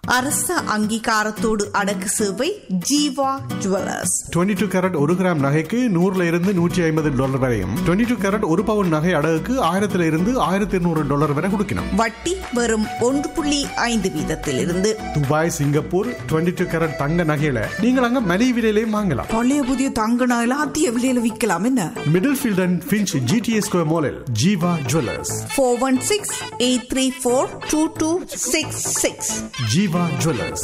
அரச அங்கீகாரத்தோடு அடக்கு சேவை ஜீவா ஜுவல்லர்ஸ் 22 டூ கேரட் ஒரு கிராம் நகைக்கு நூறுல இருந்து நூற்றி ஐம்பது டாலர் வரையும் 22 டூ கேரட் ஒரு பவுன் நகை அடகுக்கு ஆயிரத்துல இருந்து ஆயிரத்தி இருநூறு டாலர் வரை கொடுக்கணும் வட்டி வெறும் ஒன்று புள்ளி ஐந்து வீதத்திலிருந்து துபாய் சிங்கப்பூர் 22 டூ கேரட் தங்க நகையில நீங்கள் அங்க மலிவு விலையிலையும் வாங்கலாம் பழைய புதிய தங்க நகையில அதிக விலையில விற்கலாம் என்ன Middlefield and Finch GTA Square மாலில் Jeeva jewellers four one six eight three four two two six six Jeeva jewellers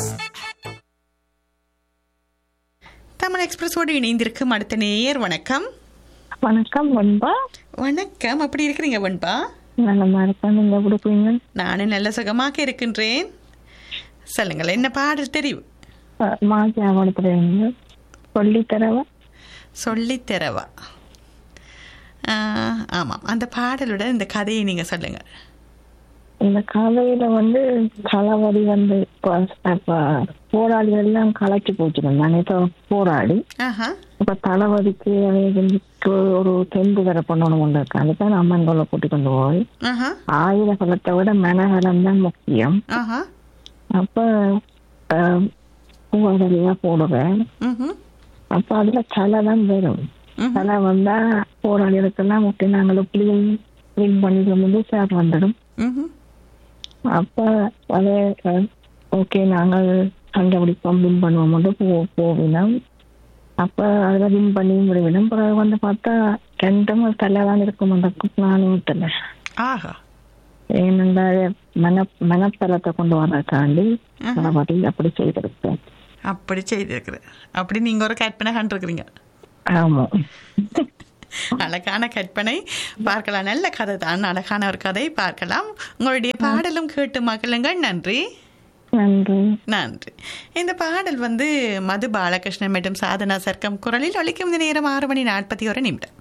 Tamil எக்ஸ்பிரஸோடு இணைந்திருக்கும் அடுத்த நேயர் வணக்கம் வணக்கம் வன்பா வணக்கம் அப்படி இருக்கிறீங்க வன்பா நல்லமா இருக்கேன் நீங்க எப்படி இருக்கீங்க நானும் நல்ல சுகமாக இருக்கின்றேன் சொல்லுங்கள் என்ன பாடல் தெரியும் மாஜி அவடுத்துறீங்க சொல்லி தரவா சொல்லித் தரவா ஆஹ், ஆமாம் அந்த பாடலோட இந்த கதையை நீங்கள் சொல்லுங்கள் இந்த கதையில வந்து களவடி வந்து இப்ப- இப்ப போராளிகள் எல்லாம் கலைச்சு போச்சுருந்தாங்க இப்போ போராடி ஆஹா இப்ப தளபதிக்கு அவங்களுக்கு ஒரு தெம்பு வர பண்ணணும் கொண்டு இருக்காங்க தான் அம்மன் கொள்ள கூட்டி கொண்டு போய் ஆஹா ஆயுத பலத்தை விட மனநலம் தான் முக்கியம் ஆஹா அப்ப ஆஹ், பூவாடலியா போடுவேன் ம் அப்ப அதுல கலை தான் வரும் கலை வந்தா போராளிகளுக்கெல்லாம் முக்கிய நாங்கள் இப்படியும் வின் பண்ணிக்கும் போது சார் வந்துடும் ம் அப்ப அதே ஓகே நாங்கள் கண்டுபிடிப்போம் வின் பண்ணுவோம் மட்டும் போ போவினோம் அப்ப அதுல வின் பண்ணி முடிவினோம் பிறகு வந்து பார்த்தா ரெண்டும் தலை தான் இருக்கும் அந்த நானும் தெரியல ஆஹா ஏனென்றால் மன மனத்தளத்தை கொண்டு வர்றதுக்காண்டி தளபதி அப்படி செய்திருப்பேன் அப்படி செய்திருக்குது அப்படி நீங்கள் ஒரு கற்பனை கண்டிருக்கிறீங்க ஆமா அழகான கற்பனை பார்க்கலாம் நல்ல கதை தான் அழகான ஒரு கதை பார்க்கலாம் உங்களுடைய பாடலும் கேட்டு மகிழுங்கள் நன்றி நன்றி நன்றி இந்த பாடல் வந்து மது பாலகிருஷ்ணன் மற்றும் சாதனா சர்க்கம் குரலில் ஒலிக்கும் இந்த நேரம் ஆறு மணி நாற்பத்தி ஒரு நிமிடம்